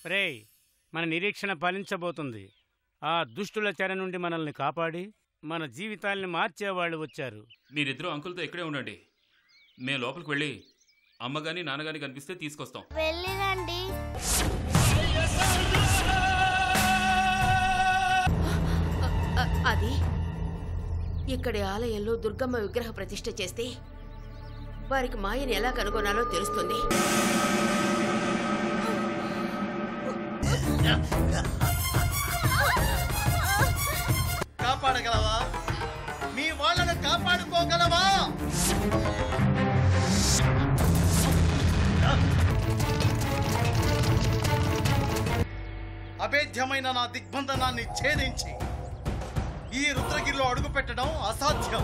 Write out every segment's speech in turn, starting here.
రేయ్ మన నిరీక్షణ ఫలించబోతుంది ఆ దుష్టుల చెర నుండి మనల్ని కాపాడి మన జీవితాల్ని మార్చేవాళ్ళు వచ్చారు మీరిద్దరూ అంకుల్తో ఇక్కడే ఉండండి మేము లోపలికి వెళ్ళి అమ్మగాని నాన్నగాని కనిపిస్తే తీసుకొస్తాం వెళ్ళిరండి అ- అది ఇక్కడి ఆలయంలో దుర్గమ్మ విగ్రహ ప్రతిష్ఠ చేస్తే వారికి మాయని ఎలా కనుగొనాలో తెలుస్తుంది కాపాడగలవా మీ వాళ్ళను కాపాడుకోగలవా అభేద్యమైన నా దిగ్బంధనాన్ని ఛేదించి ఈ రుద్రగిరిలో అడుగుపెట్టడం అసాధ్యం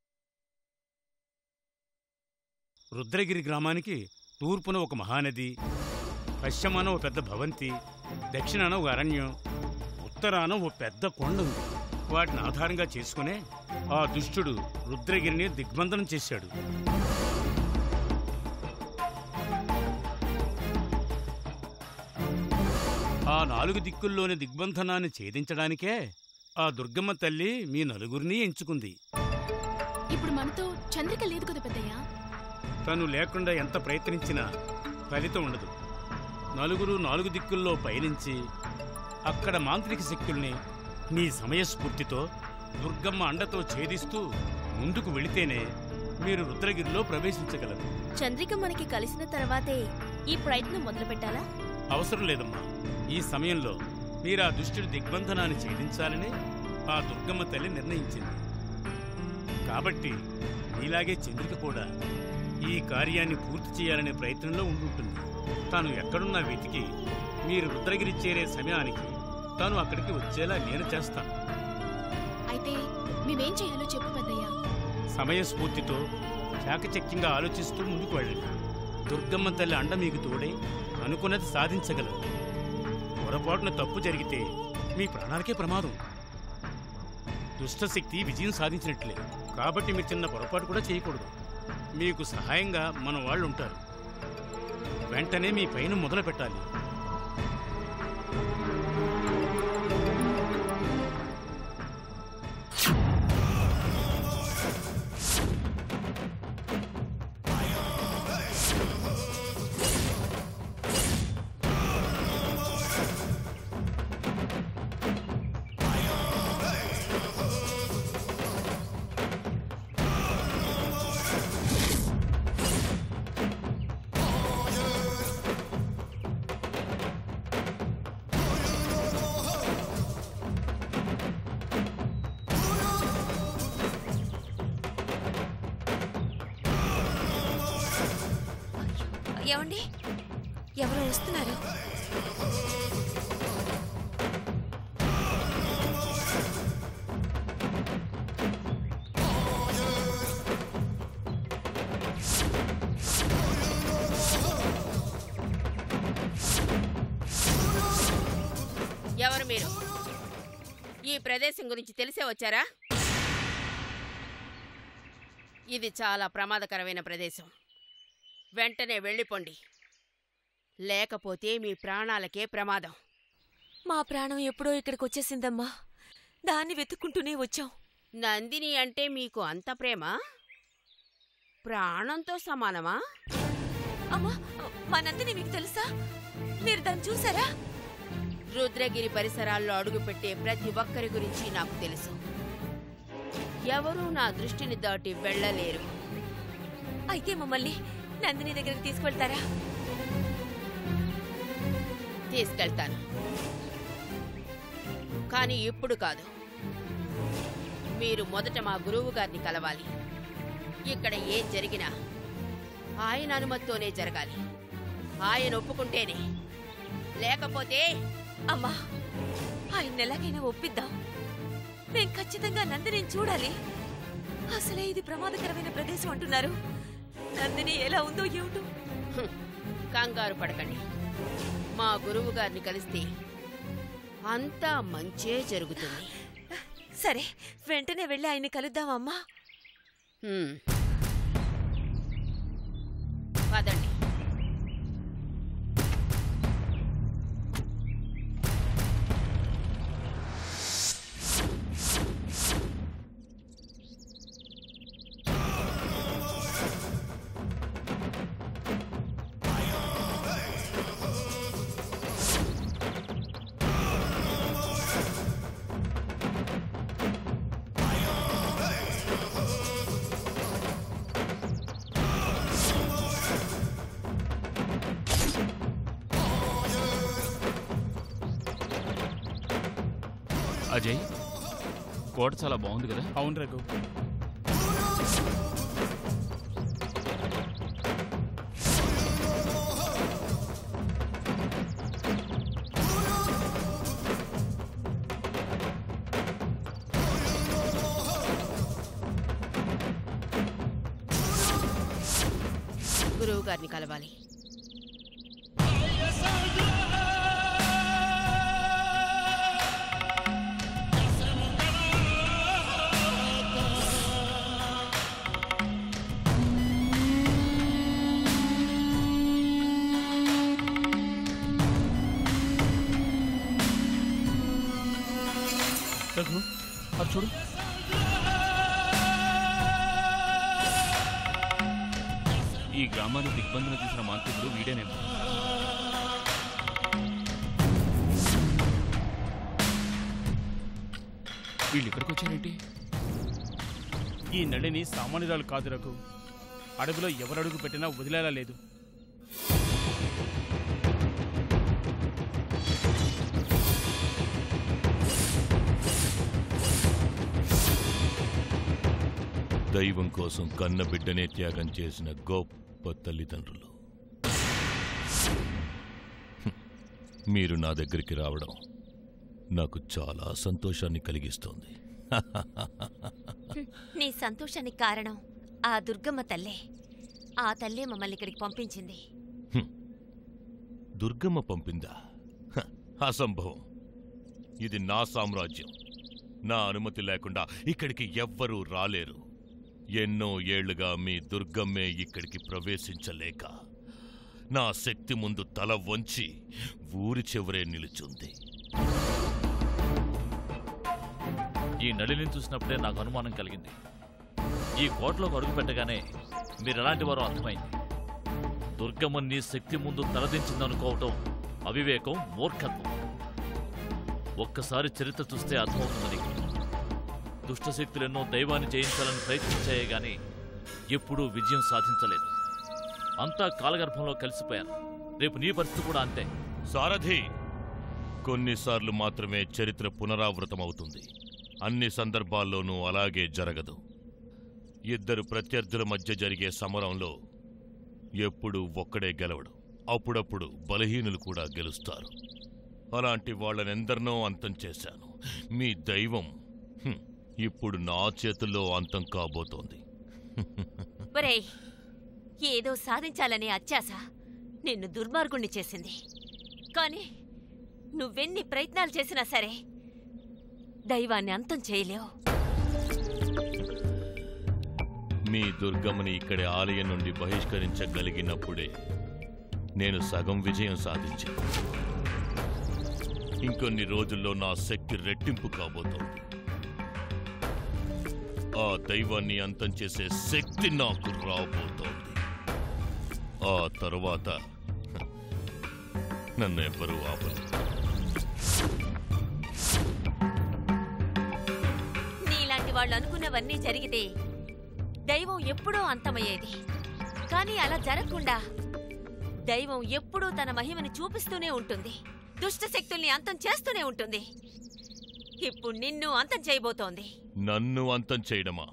రుద్రగిరి గ్రామానికి తూర్పున ఒక మహానది పశ్చిమాన ఓ పెద్ద భవంతి దక్షిణాన ఒక అరణ్యం ఉత్తరాన ఓ పెద్ద కొండ ఉంది వాటిని ఆధారంగా చేసుకునే ఆ దుష్టుడు రుద్రగిరిని దిగ్బంధనం చేశాడు ఆ నాలుగు దిక్కుల్లోని దిగ్బంధనాన్ని ఛేదించడానికే ఆ దుర్గమ్మ తల్లి మీ నలుగురిని ఎంచుకుంది ఇప్పుడు మనతో చంద్రిక లేదు కదా పెద్దయ్య తను లేకుండా ఎంత ప్రయత్నించినా ఫలితం ఉండదు నలుగురు నాలుగు దిక్కుల్లో పయనించి అక్కడ మాంత్రిక శక్తుల్ని నీ సమయస్ఫూర్తితో దుర్గమ్మ అండతో ఛేదిస్తూ ముందుకు వెళితేనే మీరు రుద్రగిరిలో ప్రవేశించగలరు చంద్రిక మనకి కలిసిన తర్వాతే ఈ ప్రయత్నం మొదలు పెట్టాలా అవసరం లేదమ్మా ఈ సమయంలో మీరు ఆ దుష్టుడి దిగ్బంధనాన్ని ఛేదించాలని ఆ దుర్గమ్మ తల్లి నిర్ణయించింది కాబట్టి నీలాగే చంద్రిక కూడా ఈ కార్యాన్ని పూర్తి చేయాలనే ప్రయత్నంలో ఉండుంటుంది తాను ఎక్కడున్నా వెతికి మీరు రుద్రగిరి చేరే సమయానికి తాను అక్కడికి వచ్చేలా నేను చేస్తాను అయితే మేమేం చేయాలో చెప్పు పెద్దయ్య సమయస్ఫూర్తితో చాకచక్యంగా ఆలోచిస్తూ ముందుకు వెళ్ళండి దుర్గమ్మ తల్లి అండ మీకు తోడై అనుకున్నది సాధించగలరు పొరపాటున తప్పు జరిగితే మీ ప్రాణాలకే ప్రమాదం దుష్టశక్తి విజయం సాధించినట్లే కాబట్టి మీరు చిన్న పొరపాటు కూడా చేయకూడదు మీకు సహాయంగా మన వాళ్ళు ఉంటారు వెంటనే మీ పైన మొదలు పెట్టాలి ఏమండి ఎవరో వస్తున్నారు ఎవరు మీరు ఈ ప్రదేశం గురించి తెలిసే వచ్చారా ఇది చాలా ప్రమాదకరమైన ప్రదేశం వెంటనే వెళ్ళిపోండి లేకపోతే మీ ప్రాణాలకే ప్రమాదం మా ప్రాణం ఎప్పుడో ఇక్కడికి వచ్చేసిందమ్మా దాన్ని వెతుక్కుంటూనే వచ్చాం నందిని అంటే మీకు అంత ప్రేమ ప్రాణంతో సమానమా అమ్మా మా నందిని మీకు తెలుసా మీరు దాన్ని చూసారా రుద్రగిరి పరిసరాల్లో అడుగుపెట్టే ప్రతి ఒక్కరి గురించి నాకు తెలుసు ఎవరూ నా దృష్టిని దాటి వెళ్ళలేరు అయితే మమ్మల్ని నందిని దగ్గరికి తీసుకువెళ్తారా తీసుకెళ్తాను కానీ ఇప్పుడు కాదు మీరు మొదట మా గురువు గారిని కలవాలి ఇక్కడ ఏం జరిగినా ఆయన అనుమతితోనే జరగాలి ఆయన ఒప్పుకుంటేనే లేకపోతే అమ్మా ఆయన ఎలాగైనా ఒప్పిద్దాం మేం ఖచ్చితంగా నందిని చూడాలి అసలే ఇది ప్రమాదకరమైన ప్రదేశం అంటున్నారు నందిని ఎలా ఉందో ఏమిటో హ్మ్, కంగారు పడకండి మా గురువు గారిని కలిస్తే అంతా మంచే జరుగుతుంది సరే వెంటనే వెళ్ళి ఆయన్ని కలుద్దాం అమ్మా హ్మ్. పదండి అజయ్ కోట చాలా బాగుంది కదా అవును రఘు గురువు గారిని కలవాలి రఘు అది చూడు ఈ గ్రామాన్ని దిగ్బంధన చేసిన మాంత్రికుడు వీడేనేమో వీళ్ళు ఇక్కడికి వచ్చారేంటి ఈ నళిని సామాన్యురాలు కాదు రఘు అడవిలో ఎవరడుగు పెట్టినా వదిలేలా లేదు దైవం కోసం కన్న బిడ్డనే త్యాగం చేసిన గొప్ప తల్లిదండ్రులు హ్మ్. మీరు నా దగ్గరికి రావడం నాకు చాలా సంతోషాన్ని కలిగిస్తోంది నీ సంతోషానికి కారణం ఆ దుర్గమ్మ తల్లే ఆ తల్లే మమ్మల్ని ఇక్కడికి పంపించింది దుర్గమ్మ పంపిందా హ, అసంభవం ఇది నా సామ్రాజ్యం నా అనుమతి లేకుండా ఇక్కడికి ఎవ్వరూ రాలేరు ఎన్నో ఏళ్లుగా మీ దుర్గమ్మే ఇక్కడికి ప్రవేశించలేక నా శక్తి ముందు తల వంచి ఊరి చివరే నిలుచుంది ఈ నళిని చూసినప్పుడే నాకు అనుమానం కలిగింది ఈ కోటలోకి అడుగు పెట్టగానే మీరు ఎలాంటి వారో అర్థమైంది దుర్గమ్మని శక్తి ముందు తలదించిందనుకోవటం అవివేకం మూర్ఖత్వం ఒక్కసారి చరిత్ర చూస్తే అర్థమవుతుంది నీకు దుష్టశక్తులెన్నో దైవాన్ని జయించాలని ప్రయత్నించాయే గాని ఎప్పుడూ విజయం సాధించలేదు అంతా కాలగర్భంలో కలిసిపోయారు రేపు నీ పరిస్థితి కూడా అంతే సారథి కొన్నిసార్లు మాత్రమే చరిత్ర పునరావృతమవుతుంది అన్ని సందర్భాల్లోనూ అలాగే జరగదు ఇద్దరు ప్రత్యర్థుల మధ్య జరిగే సమరంలో ఎప్పుడూ ఒక్కడే గెలవడు అప్పుడప్పుడు బలహీనులు కూడా గెలుస్తారు అలాంటి వాళ్ళనెందరినో అంతం చేశాను మీ దైవం హ్మ్, ఇప్పుడు నా చేతుల్లో అంతం కాబోతోంది ఒరేయ్ ఏదో సాధించాలనే అత్యాశ నిన్ను దుర్మార్గుణ్ణి చేసింది కానీ నువ్వెన్ని ప్రయత్నాలు చేసినా సరే దైవాన్ని అంతం చేయలేవు మీ దుర్గమ్మని ఇక్కడి ఆలయం నుండి బహిష్కరించగలిగినప్పుడే నేను సగం విజయం సాధించాను ఇంకొన్ని రోజుల్లో నా శక్తి రెట్టింపు కాబోతోంది ఆ దైవాన్ని అంతం చేసే శక్తి నాకు రాబోతోంది ఆ తరువాత హ, నన్ను ఎవ్వరూ ఆపలేరు నీలాంటి వాళ్ళు అనుకున్నవన్నీ జరిగితే దైవం ఎప్పుడూ అంతమయ్యేది కానీ అలా జరగకుండా దైవం ఎప్పుడూ తన మహిమని చూపిస్తూనే ఉంటుంది దుష్ట శక్తుల్ని అంతం చేస్తూనే ఉంటుంది ఇప్పుడు నిన్ను అంతం చేయబోతోంది నన్ను అంతం చేయడమా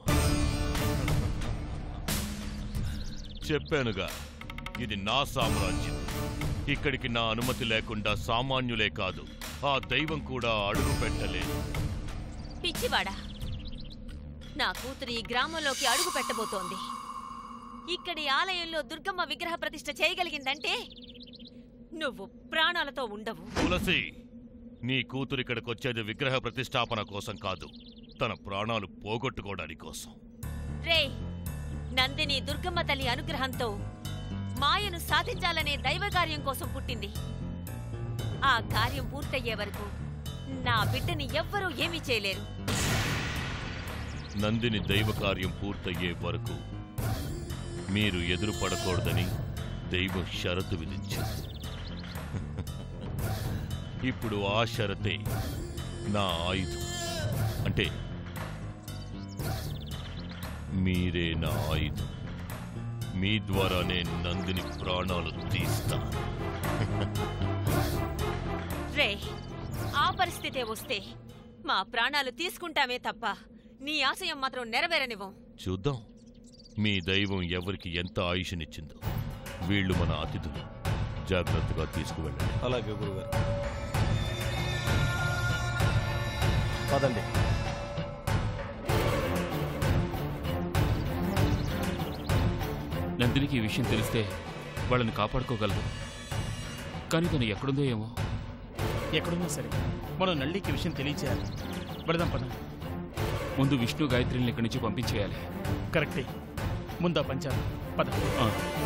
చెప్పానుగా ఇది నా సామ్రాజ్యం ఇక్కడికి నా అనుమతి లేకుండా సామాన్యులే కాదు ఆ దైవం కూడా అడుగు పెట్టలేదు పిచ్చివాడా నా కూతురు ఈ గ్రామంలోకి అడుగు పెట్టబోతోంది ఇక్కడి ఆలయంలో దుర్గమ్మ విగ్రహ ప్రతిష్ఠ చేయగలిగిందంటే నువ్వు ప్రాణాలతో ఉండవు తులసి నీ కూతురు ఇక్కడికొచ్చేది విగ్రహ ప్రతిష్టాపన కోసం కాదు తన ప్రాణాలు పోగొట్టుకోవడానికి కోసం రే నందిని దుర్గమ్మ తల్లి అనుగ్రహంతో మాయను సాధించాలనే దైవకార్యం కోసం పుట్టింది ఆ కార్యం పూర్తయ్యే వరకు నా బిడ్డని ఎవ్వరూ ఏమీ చేయలేరు నందిని దైవ కార్యం పూర్తయ్యే వరకు మీరు ఎదురు పడకూడదని దైవం షరతు విధించింది ఇప్పుడు ఆ షరతే నా ఆయుధం అంటే మీరే నా ఆయుధం మీ ద్వారానే నందిని ప్రాణాలు తీస్తాను రే ఆ పరిస్థితే వస్తే మా ప్రాణాలు తీసుకుంటామే తప్ప నీ ఆశయం మాత్రం నెరవేరనివ్వం చూద్దాం మీ దైవం ఎవరికి ఎంత ఆయుష్నిచ్చిందో వీళ్ళు మన అతిథులు జాగ్రత్తగా తీసుకువెళ్ళండి అలాగే గురుగారు పదండి నందినికి ఈ విషయం తెలిస్తే వాళ్ళని కాపాడుకోగలరు కానీ తను ఎక్కడుందో ఏమో ఎక్కడున్నా సరే మనం నల్లికి విషయం తెలియచేయాలి పెడదాం పద ముందు విష్ణు గాయత్రిని ఇక్కడి నుంచి పంపించేయాలి కరెక్టే ముందా పంచాలి పద ఆ.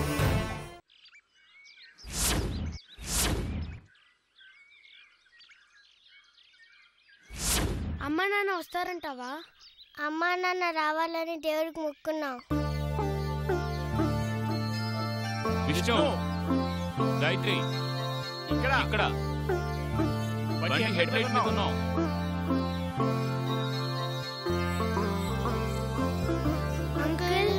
అమ్మ నాన్న వస్తారంటావా అమ్మ నాన్న రావాలని దేవుడికి మొక్కున్నాం విష్ణు గాయత్రి ఇక్కడ ఇక్కడ బండి హెడ్ లైట్ మీద ఉన్నాం అంకుల్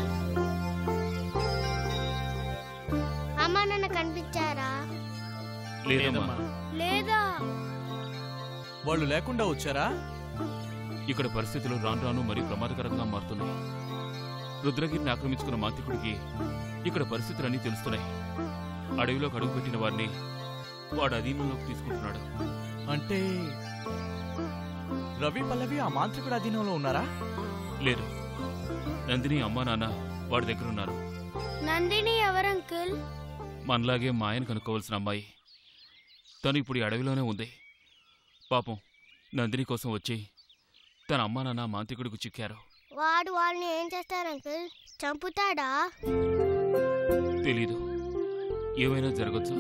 అమ్మ నాన్న కనిపించారా లేదమ్మా లేదా వాళ్ళు లేకుండా వచ్చారా ఇక్కడ పరిస్థితులు రాను రాను మరీ ప్రమాదకరంగా మారుతున్నాయి రుద్రగిరిని ఆక్రమించుకున్న మాంత్రికుడికి ఇక్కడ పరిస్థితులన్నీ తెలుస్తున్నాయి అడవిలోకి అడుగుపెట్టిన వారిని వాడు అధీనంలోకి తీసుకుంటున్నాడు అంటే రవి పల్లవి ఆ మాంత్రికుడు అధీనంలో ఉన్నారా లేదు నందిని అమ్మా నాన్న వాడి దగ్గర ఉన్నారు నందిని ఎవరు అంకుల్ మనలాగే మా ఆయన కనుక్కోవాల్సిన అమ్మాయి తను ఇప్పుడు ఈ అడవిలోనే ఉంది పాపం నందిని కోసం వచ్చి తన అమ్మా నాన్న మాంత్రికుడికి చిక్కారు వాడు వాళ్ళని ఏం చేస్తారు అంకుల్ చంపుతాడా తెలీదు ఏమైనా జరగచ్చు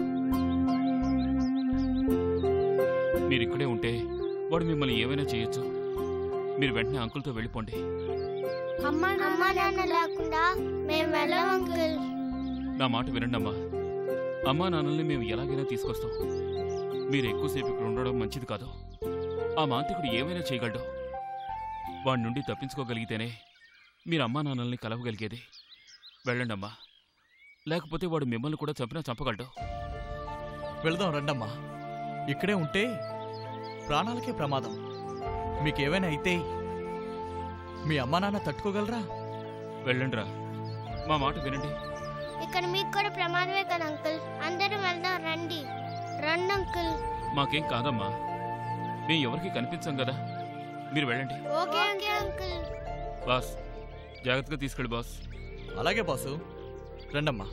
మీరు ఇక్కడే ఉంటే వాడు మిమ్మల్ని ఏమైనా చేయొచ్చు మీరు వెంటనే అంకుల్తో వెళ్ళిపోండి అమ్మ అమ్మ నాన్న లేకుండా మేము వెళ్ళం అంకుల్ నా మాట వినండి అమ్మా అమ్మా నాన్నల్ని మేము ఎలాగైనా తీసుకొస్తాం మీరు ఎక్కువసేపు ఇక్కడ ఉండడం మంచిది కాదు ఆ మాంత్రికుడు ఏమైనా చేయగలడు వాడి నుండి తప్పించుకోగలిగితేనే మీరు అమ్మా నాన్నల్ని కలవగలిగేది వెళ్ళండి అమ్మా లేకపోతే వాడు మిమ్మల్ని కూడా చంపినా చంపగలడు వెళదాం రండమ్మా ఇక్కడే ఉంటే ప్రాణాలకే ప్రమాదం మీకేమైనా అయితే మీ అమ్మా నాన్న తట్టుకోగలరా వెళ్ళండిరా మా మాట వినండి ఇక్కడ మీకు కూడా ప్రమాదమే కదా అంకుల్ అందరూ వెళ్దాం రండి రండి అంకుల్ మాకేం కాదమ్మా మేము ఎవరికి కనిపించం కదా మీరు వెళ్ళండి ఓకే ఓకే అంకుల్ బాస్ జాగ్రత్తగా తీసుకెళ్ళి బాస్ అలాగే బాసు రండమ్మా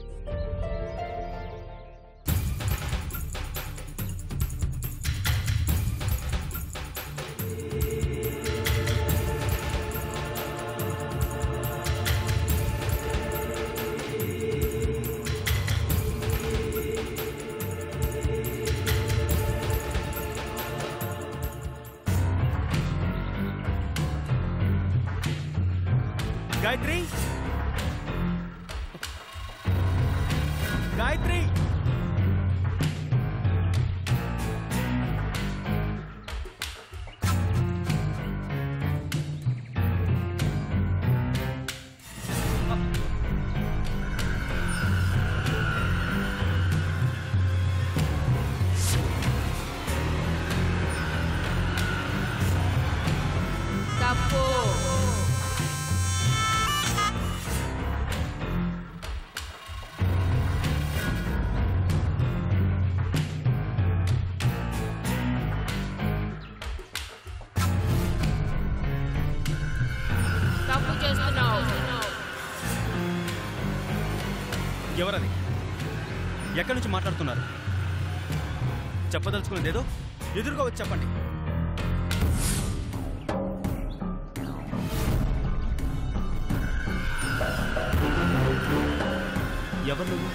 గాయత్రి గాయత్రి తప్పు తప్పు చేస్తున్నావు ఎవరది ఎక్కడి నుంచి మాట్లాడుతున్నారు చెప్పదలుచుకున్నది ఏదో ఎదురుగా వచ్చి చెప్పండి ఎవరు నువ్వు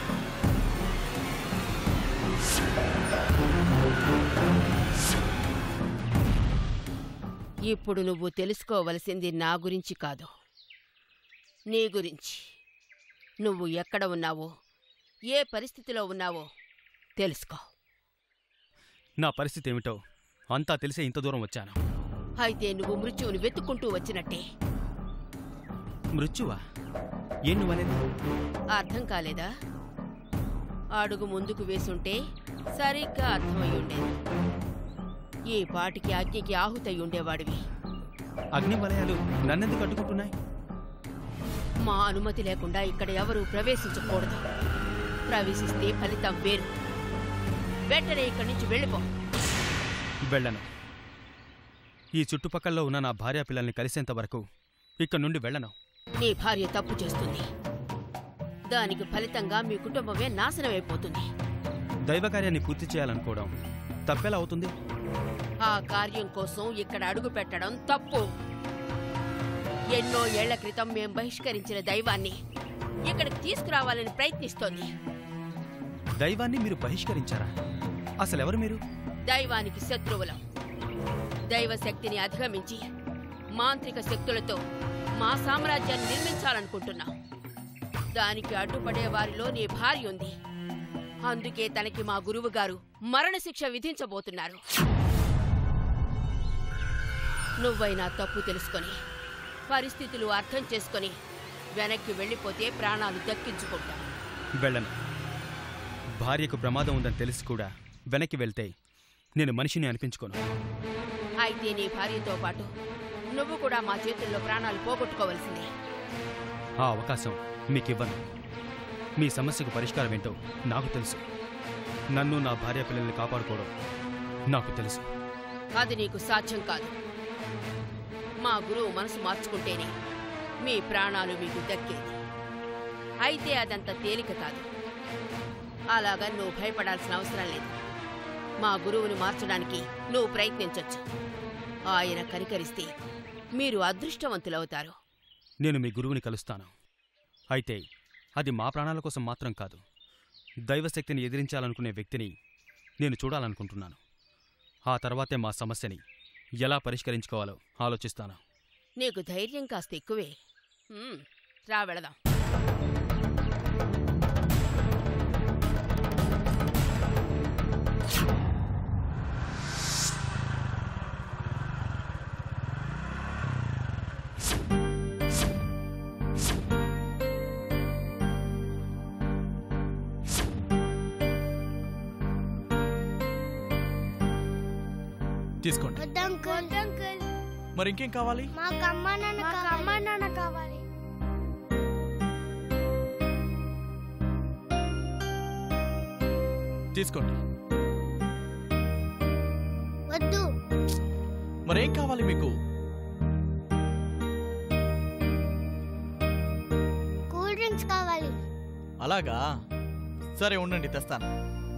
ఇప్పుడు నువ్వు తెలుసుకోవలసింది నా గురించి కాదు నీ గురించి నువ్వు ఎక్కడ ఉన్నావో ఏ పరిస్థితిలో ఉన్నావో తెలుసుకో నా పరిస్థితి ఏమిటో అంతా తెలిసే ఇంత దూరం వచ్చాను అయితే నువ్వు మృత్యువుని వెతుక్కుంటూ వచ్చినట్టే మృత్యువా ఏం నువ్వనేది అర్థం కాలేదా అడుగు ముందుకు వేసుంటే సరిగ్గా అర్థమై ఉండేది ఈ పాటికి అగ్నికి ఆహుతై ఉండేవాడివి అగ్ని వలయాలు నన్నెందుకు అడ్డుకుంటున్నాయి మా అనుమతి లేకుండా ఇక్కడ ఎవరూ ప్రవేశించకూడదు ప్రవేశిస్తే ఫలితం వేరు వెంటనే ఇక్కడి నుంచి వెళ్ళిపో వెళ్ళను ఈ చుట్టుపక్కల ఉన్న నా భార్య పిల్లల్ని కలిసేంత వరకు ఇక్కడ నుండి వెళ్ళను నీ భార్య తప్పు చేస్తుంది దానికి ఫలితంగా మీ కుటుంబమే నాశనమైపోతుంది దైవకార్యాన్ని పూర్తి చేయాలనుకోవడం తప్పెలా అవుతుంది ఆ కార్యం కోసం ఇక్కడ అడుగు పెట్టడం తప్పు ఎన్నో ఏళ్ల క్రితం మేం బహిష్కరించిన దైవాన్ని ఇక్కడికి తీసుకురావాలని ప్రయత్నిస్తోంది దైవాన్ని మీరు బహిష్కరించారా అసలెవరు మీరు దైవానికి శత్రువులం దైవ శక్తిని అధిగమించి మాంత్రిక శక్తులతో మా సామ్రాజ్యాన్ని నిర్మించాలనుకుంటున్నాం దానికి అడ్డుపడే వారిలో నీ భార్య ఉంది అందుకే తనకి మా గురువు గారు మరణశిక్ష విధించబోతున్నారు నువ్వైనా తప్పు తెలుసుకొని పరిస్థితులు అర్థం చేసుకొని వెనక్కి వెళ్ళిపోతే ప్రాణాలు దక్కించుకుంటాం వెళ్ళను భార్యకు ప్రమాదం ఉందని తెలిసి కూడా వెనక్కి వెళ్తే నేను మనిషిని అనిపించుకోను అయితే నీ భార్యతో పాటు నువ్వు కూడా మా చేతుల్లో ప్రాణాలు పోగొట్టుకోవలసిందే ఆ అవకాశం మీకివ్వను మీ సమస్యకు పరిష్కారం ఏంటో నాకు తెలుసు నన్ను నా భార్య పిల్లల్ని కాపాడుకోవడం నాకు తెలుసు అది నీకు సాధ్యం కాదు మా గురువు మనసు మార్చుకుంటేనే మీ ప్రాణాలు మీకు దక్కేది అయితే అదంత తేలిక కాదు అలాగా నువ్వు భయపడాల్సిన అవసరం లేదు మా గురువుని మార్చడానికి నువ్వు ప్రయత్నించొచ్చు ఆయన కనికరిస్తే మీరు అదృష్టవంతులవుతారు నేను మీ గురువుని కలుస్తాను అయితే అది మా ప్రాణాల కోసం మాత్రం కాదు దైవశక్తిని ఎదిరించాలనుకునే వ్యక్తిని నేను చూడాలనుకుంటున్నాను ఆ తర్వాతే మా సమస్యని ఎలా పరిష్కరించుకోవాలో ఆలోచిస్తాను నీకు ధైర్యం కాస్త ఎక్కువే ఉమ్, రా వెళదాం తీసుకోండి వద్దంకుల్ వద్దంకుల్ మరి ఇంకేం కావాలి మాకు అమ్మ నాన్న మాకు అమ్మ నాన్న కావాలి తీసుకోండి వద్దు మరేం కావాలి మీకు కూల్ డ్రింక్స్ కావాలి అలాగా సరే ఉండండి తెస్తాను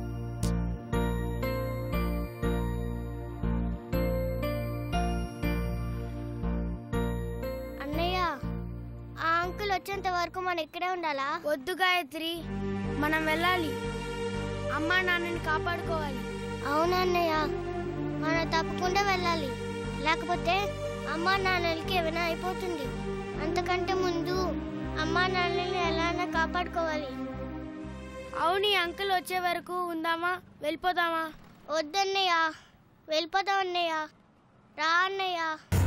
అన్నయ్య ఆ అంకుల్ వచ్చేంత వరకు మనం ఇక్కడే ఉండాలా వద్దు గాయత్రి మనం వెళ్ళాలి అమ్మా నాన్నని కాపాడుకోవాలి అవునన్నయ్య మనం తప్పకుండా వెళ్ళాలి లేకపోతే అమ్మా నాన్నలకి ఏమైనా అయిపోతుంది అంతకంటే ముందు అమ్మా నాన్నని ఎలానా కాపాడుకోవాలి అవును ఈ అంకుల్ వచ్చే వరకు ఉందామా వెళ్ళిపోదామా వద్దన్నయ్య వెళ్ళిపోదాం అన్నయ్య రా అన్నయ్య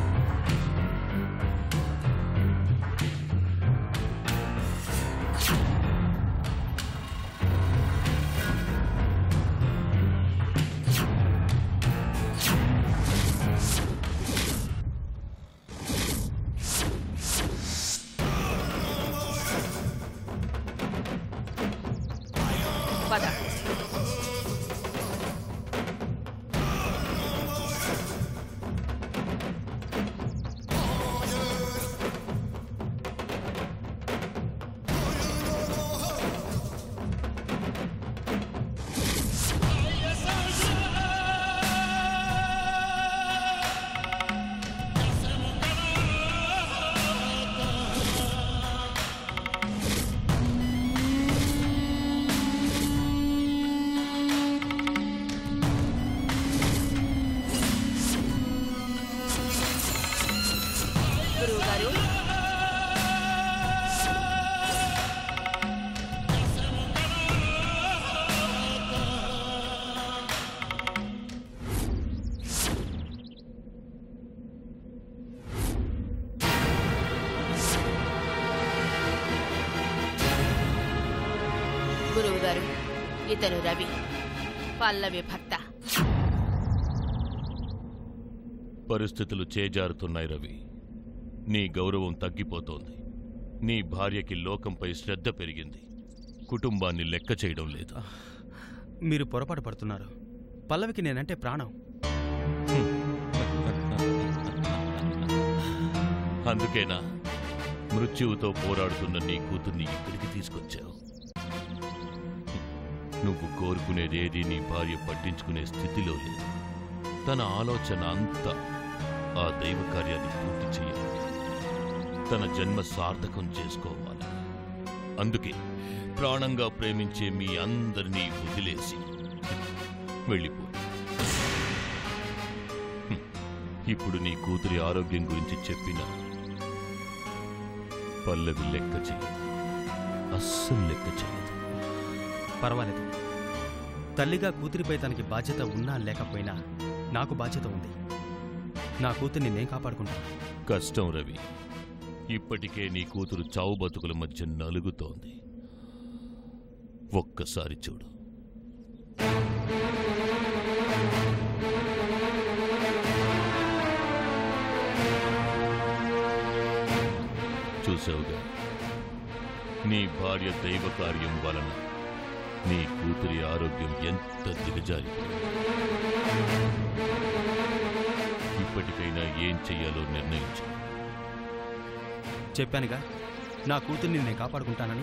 పద గురువు గారు గురువు గారు ఇతను రవి పల్లవి భర్త పరిస్థితులు చేజారుతున్నాయి రవి నీ గౌరవం తగ్గిపోతోంది నీ భార్యకి లోకంపై శ్రద్ధ పెరిగింది కుటుంబాన్ని లెక్క చేయడం లేదు మీరు పొరపాటు పడుతున్నారు పల్లవికి నేనంటే ప్రాణం అందుకేనా మృత్యువుతో పోరాడుతున్న నీ కూతుర్ని ఇక్కడికి తీసుకొచ్చావు నువ్వు కోరుకునేదేది నీ భార్య పట్టించుకునే స్థితిలో లేదు తన ఆలోచన అంతా ఆ దైవ కార్యాన్ని పూర్తి చేయాలి తన జన్మ సార్థకం చేసుకోవాలి అందుకే ప్రాణంగా ప్రేమించే మీ అందరినీ వదిలేసి వెళ్ళిపో హ్మ్. ఇప్పుడు నీ కూతురి ఆరోగ్యం గురించి చెప్పిన పల్లవి లెక్క చేయదు అస్సలు లెక్క చేయదు పర్వాలేదు తల్లిగా కూతురిపై తనకి బాధ్యత ఉన్నా లేకపోయినా నాకు బాధ్యత ఉంది నా కూతుర్ని నేను కాపాడుకుంటాను కష్టం రవి ఇప్పటికే నీ కూతురు చావు బతుకుల మధ్య నలుగుతోంది ఒక్కసారి చూడు చూసావుగా నీ భార్య దైవ కార్యం వలన నీ కూతురి ఆరోగ్యం ఎంత దిగజారిపోయింది ఇప్పటికైనా ఏం చెయ్యాలో నిర్ణయించు చెప్పానుగా నా కూతుర్ని నేను కాపాడుకుంటానని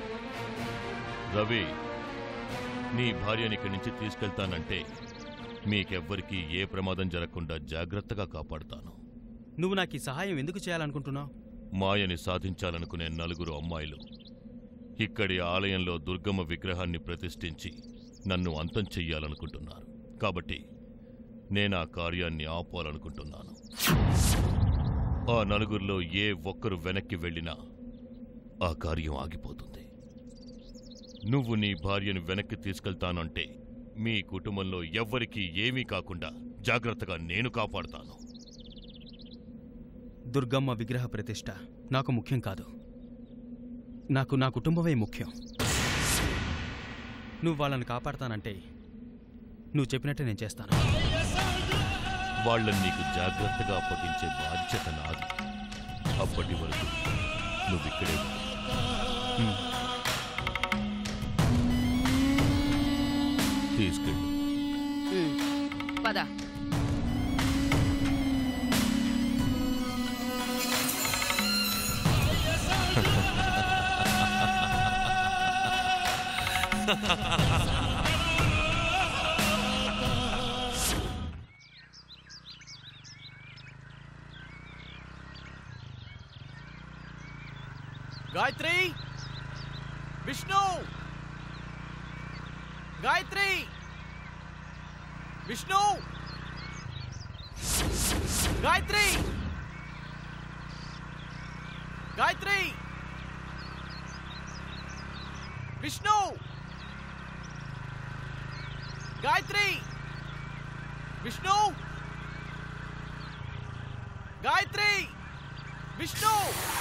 రవి నీ భార్యని ఇక్కడి నుంచి తీసుకెళ్తానంటే మీకెవ్వరికీ ఏ ప్రమాదం జరగకుండా జాగ్రత్తగా కాపాడుతాను నువ్వు నాకు ఈ సహాయం ఎందుకు చేయాలనుకుంటున్నావు మాయని సాధించాలనుకునే నలుగురు అమ్మాయిలు ఇక్కడి ఆలయంలో దుర్గమ్మ విగ్రహాన్ని ప్రతిష్ఠించి నన్ను అంతం చెయ్యాలనుకుంటున్నారు కాబట్టి నేను ఆ కార్యాన్ని ఆపాలనుకుంటున్నాను ఆ నలుగురిలో ఏ ఒక్కరు వెనక్కి వెళ్ళినా ఆ కార్యం ఆగిపోతుంది నువ్వు నీ భార్యను వెనక్కి తీసుకెళ్తానంటే మీ కుటుంబంలో ఎవ్వరికీ ఏమీ కాకుండా జాగ్రత్తగా నేను కాపాడుతాను దుర్గమ్మ విగ్రహ ప్రతిష్ట నాకు ముఖ్యం కాదు నాకు నా కుటుంబమే ముఖ్యం నువ్వు వాళ్ళని కాపాడతానంటే నువ్వు చెప్పినట్టే నేను చేస్తాను వాళ్ళని నీకు జాగ్రత్తగా అప్పగించే బాధ్యత నాది అప్పటి వరకు నువ్విక్కడే ఉండు. తీసుకెళ్ళు పద గాయత్రి విష్ణు గాయత్రి విష్ణు గాయత్రి గాయత్రి విష్ణు గాయత్రి విష్ణు గాయత్రి విష్ణు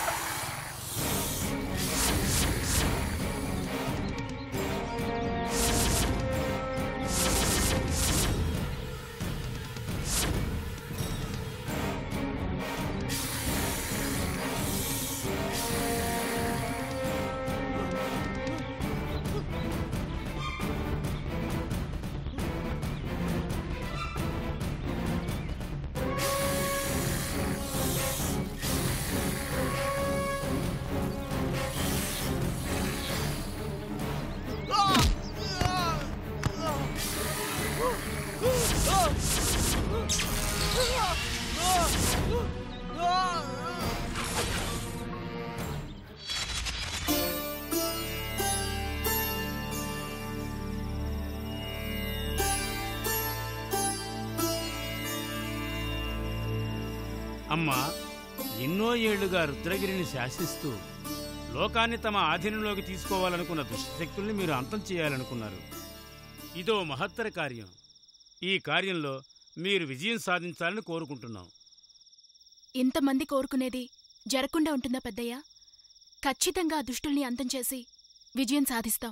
అమ్మ ఎన్నో ఏళ్లుగా రుద్రగిరిని శాసిస్తూ లోకాన్ని తమ ఆధీనంలోకి తీసుకోవాలనుకున్న దుష్టశక్తుల్ని మీరు అంతం చేయాలనుకున్నారు ఇదో మహత్తర కార్యం ఈ కార్యంలో మీరు విజయం సాధించాలని కోరుకుంటున్నాం ఇంతమంది కోరుకునేది జరగకుండా ఉంటుందా పెద్దయ్య ఖచ్చితంగా ఆ దుష్టుల్ని అంతం చేసి విజయం సాధిస్తాం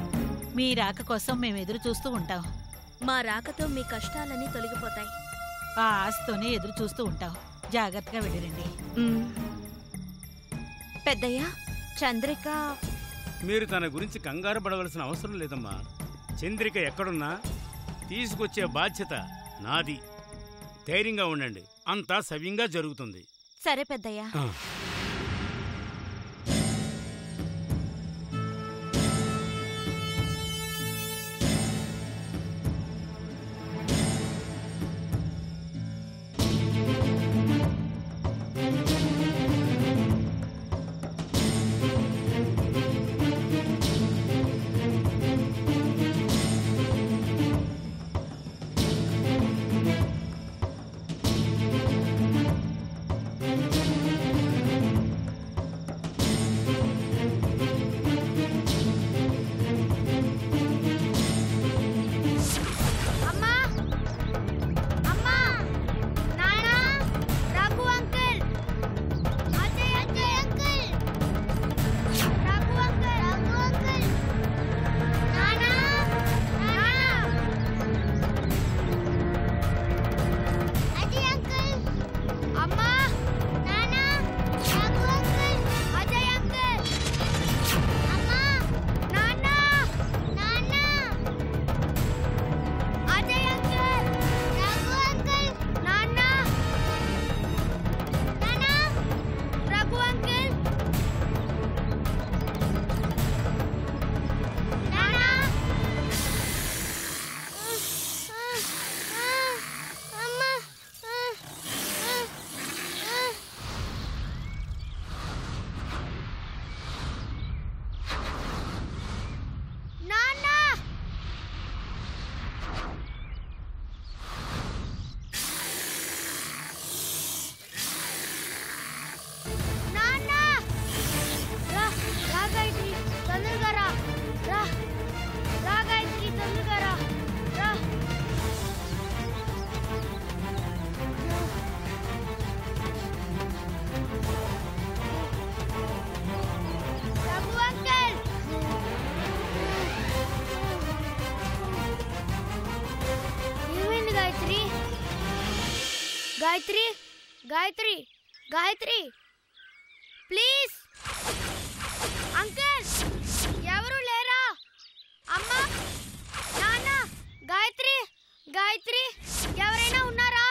మీ రాక కోసం మేము ఎదురు చూస్తూ ఉంటాం మా రాకతో మీ కష్టాలన్నీ తొలగిపోతాయి ఆ ఆశతోనే ఎదురు చూస్తూ ఉంటావు జాగ్రత్తగా వెళ్ళిరండి పెద్దయ్య చంద్రిక మీరు తన గురించి కంగారు పడవలసిన అవసరం లేదమ్మా చంద్రిక ఎక్కడున్నా తీసుకొచ్చే బాధ్యత నాది ధైర్యంగా ఉండండి అంతా సవ్యంగా జరుగుతుంది సరే పెద్దయ్య ఆ. అమ్మా అమ్మా నానా Raghu uncle Ajay Ajay uncle Raghu uncle Raghu uncle నానా నానా అజయ్ అంకుల్ అమ్మా నానా రఘు అంకుల్ అజయ్ అంకుల్ అమ్మా నానా నానా అజయ్ అంకుల్ రఘు అంకుల్ నాన్న నాన్న రఘు అంకుల్ నాన్న అమ్మ నాన్న నాన్న రా రా గాయత్రి తొందరగా రా రా రా గాయత్రి తొందరగా రా రా రఘు అంకల్ ఏమైంది గాయత్రి గాయత్రి గాయత్రి గాయత్రి ప్లీజ్ అంకుల్ ఎవరు లేరా అమ్మా నాన్న గాయత్రి గాయత్రి ఎవరైనా ఉన్నారా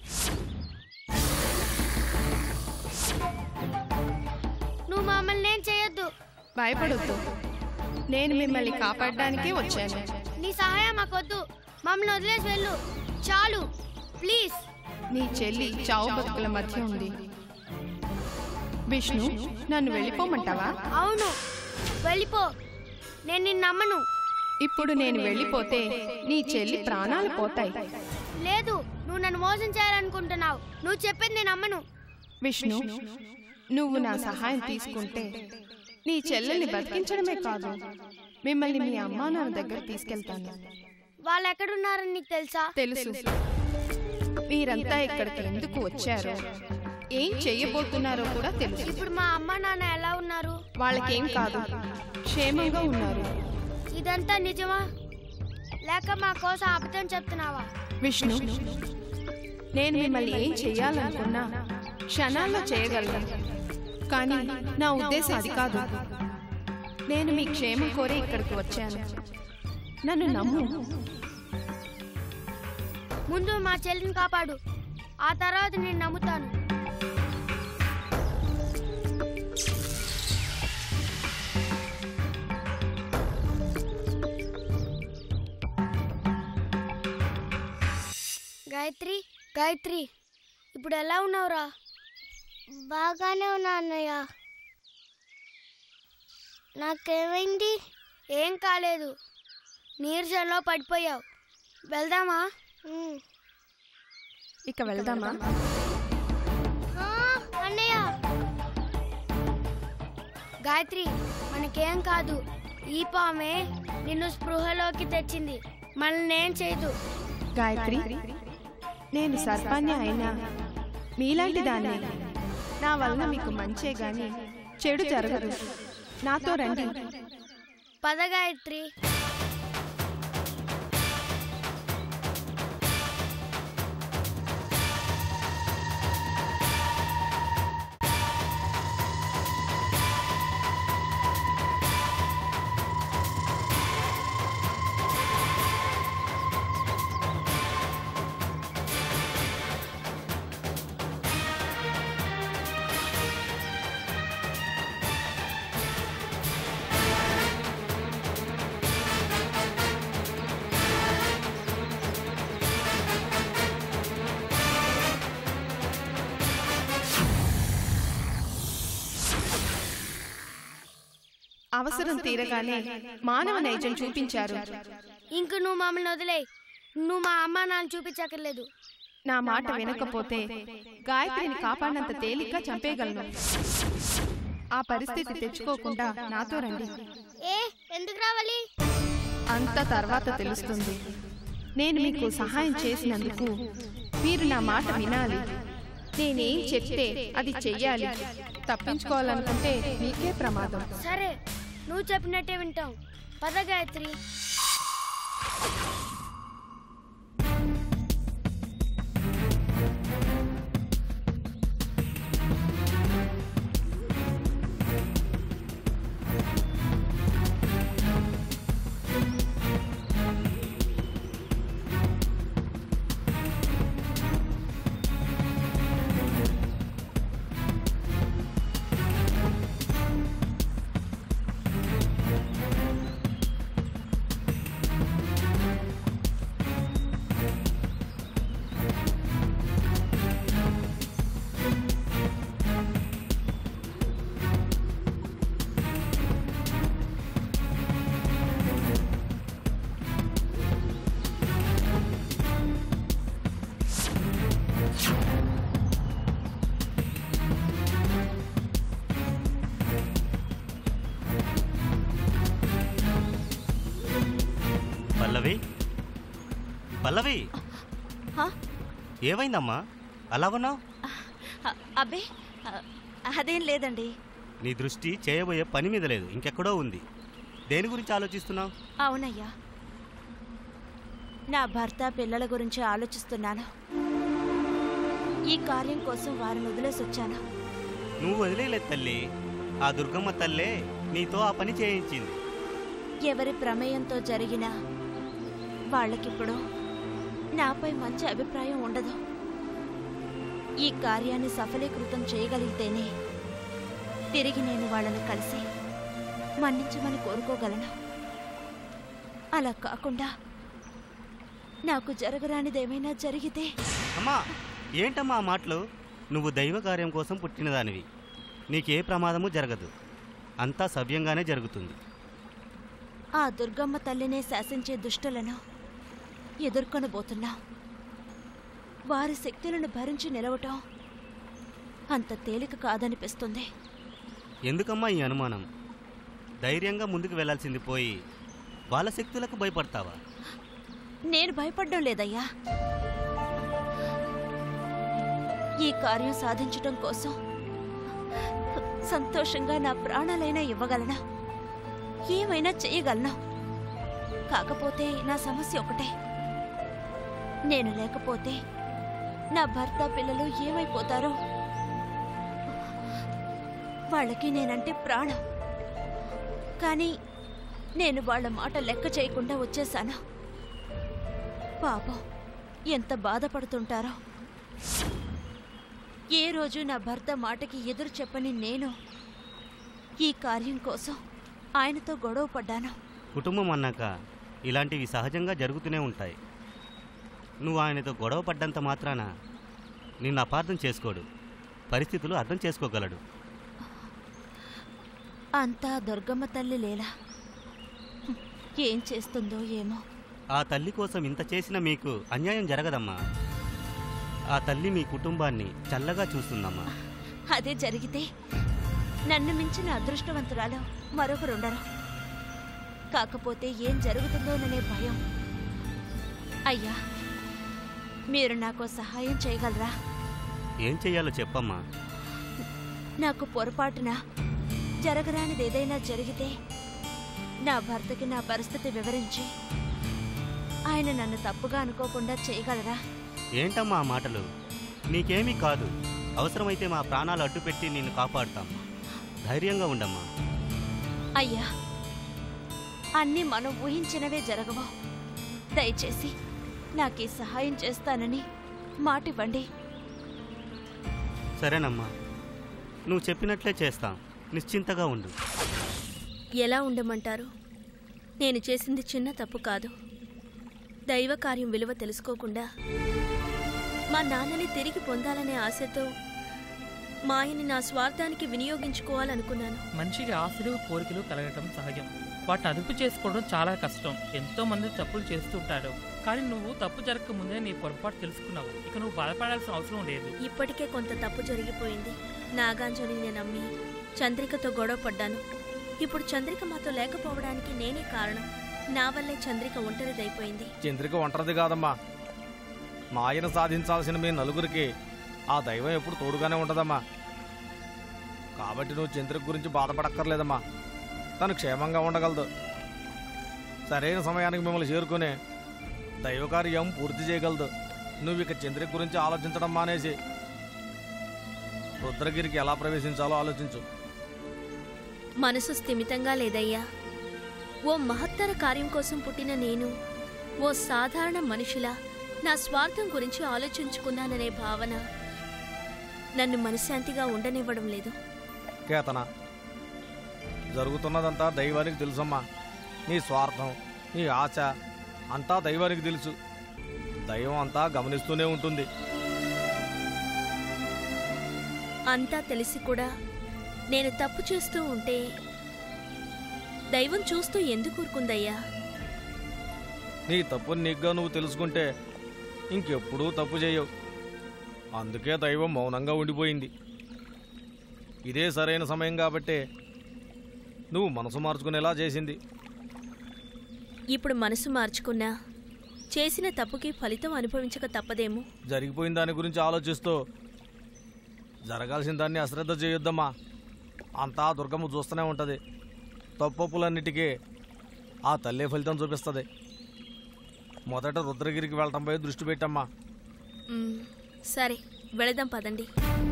నువ్వు మమ్మల్ని ఏం చేయొద్దు భయపడొద్దు నేను మిమ్మల్ని కాపాడడానికే వచ్చాను నీ సహాయం మాకొద్దు మమ్మల్ని వదిలేసి వెళ్ళు చాలు ప్లీజ్ నీ చెల్లి చావు బతుకుల మధ్య ఉంది విష్ణు నన్ను వెళ్ళిపోమంటావా అవును వెళ్ళిపో నేను నిన్ను నమ్మను ఇప్పుడు నేను వెళ్ళిపోతే నీ చెల్లి ప్రాణాలు పోతాయి లేదు నువ్వు నన్ను మోసం చేయాలనుకుంటున్నావు నువ్వు చెప్పింది నేను నమ్మను విష్ణు నువ్వు నా సహాయం తీసుకుంటే నీ చెల్లెల్ని బతికించడమే కాదు మిమ్మల్ని మీ అమ్మా నాన్న దగ్గర తీసుకెళ్తాను వాళ్ళు ఎక్కడున్నారని నీకు తెలుసా తెలుసు మీరంతా ఇక్కడికి ఎందుకు వచ్చారో ఏం చెయ్యబోతున్నారో కూడా తెలుసు ఇప్పుడు మా అమ్మ నాన్న ఎలా ఉన్నారు వాళ్ళకేం కాదు క్షేమంగా ఉన్నారు ఇదంతా నిజమా లేక మా కోసం అబద్ధం చెప్తున్నావా విష్ణు నేను మిమ్మల్ని ఏం చెయ్యాలనుకున్నా క్షణాల్లో చేయగలను కానీ నా ఉద్దేశం అది కాదు నేను మీ క్షేమం కోరి ఇక్కడికి వచ్చాను నన్ను నమ్ము ముందు మా చెల్లిని కాపాడు ఆ తర్వాత నేను నమ్ముతాను గాయత్రి గాయత్రి ఇప్పుడు ఎలా ఉన్నావురా బాగానే ఉన్నా అన్నయ్య నాకేమైంది ఏం కాలేదు నీరసంలో పడిపోయావు వెళ్దామా ఇక వెళ్దామా ఆ, అన్నయ్య గాయత్రి మనకేం కాదు ఈ పామే నిన్ను స్పృహలోకి తెచ్చింది మనల్ని ఏం చేయదు గాయత్రి నేను సర్పాన్ని అయినా మీలాంటి దాన్ని నా వలన మీకు మంచే గాని చెడు జరగదు నాతో రండి పద గాయత్రి అవసరం తీరగానే మానవ నైజం చూపించారు ఇంక నువ్వు మమ్మల్ని వదిలే నువ్వు మా అమ్మ నాన్న చూపించక్కర్లేదు నా మాట వినకపోతే గాయత్రిని కాపాడినంత తేలిగ్గా చంపేయగలను ఆ పరిస్థితి తెచ్చుకోకుండా నాతో రండి ఏ ఎందుకు రావాలి అంత తర్వాత తెలుస్తుంది నేను మీకు సహాయం చేసినందుకు మీరు నా మాట వినాలి నేనేం చెప్తే అది చెయ్యాలి తప్పించుకోవాలనుకుంటే మీకే ప్రమాదం సరే నువ్వు చెప్పినట్టే వింటాం పద గాయత్రి పల్లవి పల్లవి హా? ఏమైందమ్మా అలా ఉన్నావు అ- అబ్బే అ- అదేం లేదండి నీ దృష్టి చేయబోయే పని మీద లేదు ఇంకెక్కడో ఉంది దేని గురించి ఆలోచిస్తున్నావు అవునయ్యా నా భర్త పిల్లల గురించి ఆలోచిస్తున్నాను ఈ కార్యం కోసం వారిని వదిలేసి వచ్చాను నువ్వు వదిలేలేదు తల్లి ఆ దుర్గమ్మ తల్లే నీతో ఆ పని చేయించింది ఎవరి ప్రమేయంతో జరిగినా వాళ్ళకిప్పుడు నాపై మంచి అభిప్రాయం ఉండదు ఈ కార్యాన్ని సఫలీకృతం చేయగలిగితేనే తిరిగి నేను వాళ్ళని కలిసి మన్నించమని కోరుకోగలను అలా కాకుండా నాకు జరగరానిదేమైనా జరిగితే అమ్మా ఏంటమ్మా ఆ మాటలు నువ్వు దైవ కార్యం కోసం పుట్టినదానివి నీకే ప్రమాదము జరగదు అంతా సవ్యంగానే జరుగుతుంది ఆ దుర్గమ్మ తల్లినే శాసించే దుష్టులను ఎదుర్కొనబోతున్నాం వారి శక్తులను భరించి నిలవటం అంత తేలిక కాదనిపిస్తుంది ఎందుకమ్మా ఈ అనుమానం ధైర్యంగా ముందుకు వెళ్ళాల్సింది పోయి వాళ్ళ శక్తులకు భయపడతావా నేను భయపడ్డం లేదయ్యా ఈ కార్యం సాధించటం కోసం సంతోషంగా నా ప్రాణాలైనా ఇవ్వగలను ఏమైనా చేయగలను కాకపోతే నా సమస్య ఒకటే నేను లేకపోతే నా భర్త పిల్లలు ఏమైపోతారో వాళ్ళకి నేనంటే ప్రాణం కానీ నేను వాళ్ళ మాట లెక్క చేయకుండా వచ్చేసాను పాపం ఎంత బాధపడుతుంటారో ఏ రోజు నా భర్త మాటకి ఎదురు చెప్పని నేను ఈ కార్యం కోసం ఆయనతో గొడవ పడ్డాను కుటుంబం అన్నాక ఇలాంటివి సహజంగా జరుగుతూనే ఉంటాయి నువ్వు ఆయనతో గొడవ పడ్డంత మాత్రాన నిన్ను అపార్థం చేసుకోడు పరిస్థితులు అర్థం చేసుకోగలడు అంతా దుర్గమ్మ తల్లి లేలా హ్మ్, ఏం చేస్తుందో ఏమో ఆ తల్లి కోసం ఇంత చేసిన మీకు అన్యాయం జరగదమ్మా ఆ తల్లి మీ కుటుంబాన్ని చల్లగా చూస్తుందమ్మా అదే జరిగితే నన్ను మించిన అదృష్టవంతురాలు మరొకరుండరు కాకపోతే ఏం జరుగుతుందోననే భయం అయ్యా మీరు నాకు సహాయం చేయగలరా ఏం చెయ్యాలో చెప్పమ్మా నాకు పొరపాటున జరగరానిది ఏదైనా జరిగితే నా భర్తకి నా పరిస్థితి వివరించి ఆయన నన్ను తప్పుగా అనుకోకుండా చేయగలరా ఏంటమ్మా ఆ మాటలు నీకేమీ కాదు అవసరమైతే మా ప్రాణాలు అడ్డుపెట్టి నిన్ను కాపాడుతాం ధైర్యంగా ఉండమ్మా అయ్యా అన్నీ మనం ఊహించినవే జరగవు దయచేసి నాకు ఈ సహాయం చేస్తానని మాటివ్వండి సరేనమ్మా నువ్వు చెప్పినట్లే చేస్తాం నిశ్చింతగా ఉండు ఎలా ఉండమంటారు నేను చేసింది చిన్న తప్పు కాదు దైవ కార్యం విలువ తెలుసుకోకుండా మా నాన్నని తిరిగి పొందాలనే ఆశతో మాయని నా స్వార్థానికి వినియోగించుకోవాలనుకున్నాను మనిషికి ఆశలు కోరికలు కలగటం సహజం వాటిని అదుపు చేసుకోవడం చాలా కష్టం ఎంతో మంది తప్పులు చేస్తుంటారు కానీ నువ్వు తప్పు జరగక ముందే నీ పొరపాటు తెలుసుకున్నావు ఇక నువ్వు బాధపడాల్సిన అవసరం లేదు ఇప్పటికే కొంత తప్పు జరిగిపోయింది నాగాంజలిని నమ్మి చంద్రికతో గొడవ పడ్డాను ఇప్పుడు చంద్రిక మాతో లేకపోవడానికి నేనే కారణం నా వల్లే చంద్రిక ఒంటరిదైపోయింది చంద్రిక ఒంటరిది కాదమ్మా మాయను సాధించాల్సిన మీ నలుగురికి ఆ దైవం ఎప్పుడు తోడుగానే ఉంటదమ్మా కాబట్టి నువ్వు చంద్రిక గురించి బాధపడక్కర్లేదమ్మా తను క్షేమంగా ఉండగలదు సరైన సమయానికి మిమ్మల్ని చేరుకునే దైవకార్యం పూర్తి చేయగలదు నువ్వు ఇక చంద్రిక గురించి ఆలోచించడం మానేసి రుద్రగిరికి ఎలా ప్రవేశించాలో ఆలోచించు మనసు స్థిమితంగా లేదయ్యా ఓ మహత్తర కార్యం కోసం పుట్టిన నేను ఓ సాధారణ మనిషిలా నా స్వార్థం గురించి ఆలోచించుకున్నాననే భావన నన్ను మనశ్శాంతిగా ఉండనివ్వడం లేదు కేతన జరుగుతున్నదంతా దైవానికి తెలుసమ్మా నీ స్వార్థం నీ ఆశ అంతా దైవానికి తెలుసు దైవం అంతా గమనిస్తూనే ఉంటుంది అంతా తెలిసి కూడా నేను తప్పు చేస్తూ ఉంటే దైవం చూస్తూ ఎందుకు ఊరుకుందయ్యా నీ తప్పుని నీగ్గా నువ్వు తెలుసుకుంటే ఇంకెప్పుడూ తప్పు చేయవు అందుకే దైవం మౌనంగా ఉండిపోయింది ఇదే సరైన సమయం కాబట్టే నువ్వు మనసు మార్చుకునేలా చేసింది ఇప్పుడు మనసు మార్చుకున్నా చేసిన తప్పుకి ఫలితం అనుభవించక తప్పదేమో జరిగిపోయిన దాని గురించి ఆలోచిస్తూ జరగాల్సిన దాన్ని అశ్రద్ధ చేయొద్దమ్మా అంతా దుర్గమ్మ చూస్తూనే ఉంటుంది తప్పప్పులన్నిటికీ ఆ తల్లే ఫలితం చూపిస్తుంది మొదట రుద్రగిరికి వెళ్ళటంపై దృష్టి పెట్టమ్మా మ్, సరే వెళదాం పదండి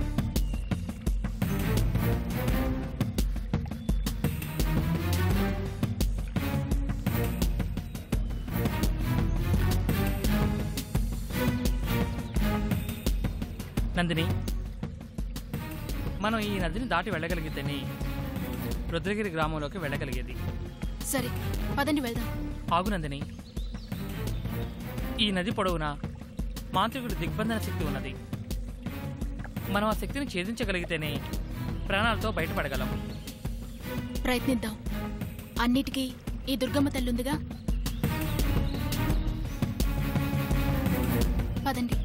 నందిని మనం ఈ నదిని దాటి వెళ్ళగలిగితేనే రుద్రగిరి గ్రామంలోకి వెళ్ళగలిగేది సరే పదండి వెళ్దాం ఆగు నందిని ఈ నది పొడవునా మాంత్రికుడి దిగ్బంధన శక్తి ఉన్నది మనం ఆ శక్తిని ఛేదించగలిగితేనే ప్రాణాలతో బయటపడగలం ప్రయత్నిద్దాం అన్నిటికీ ఈ దుర్గమ్మ తల్లుందిగా పదండి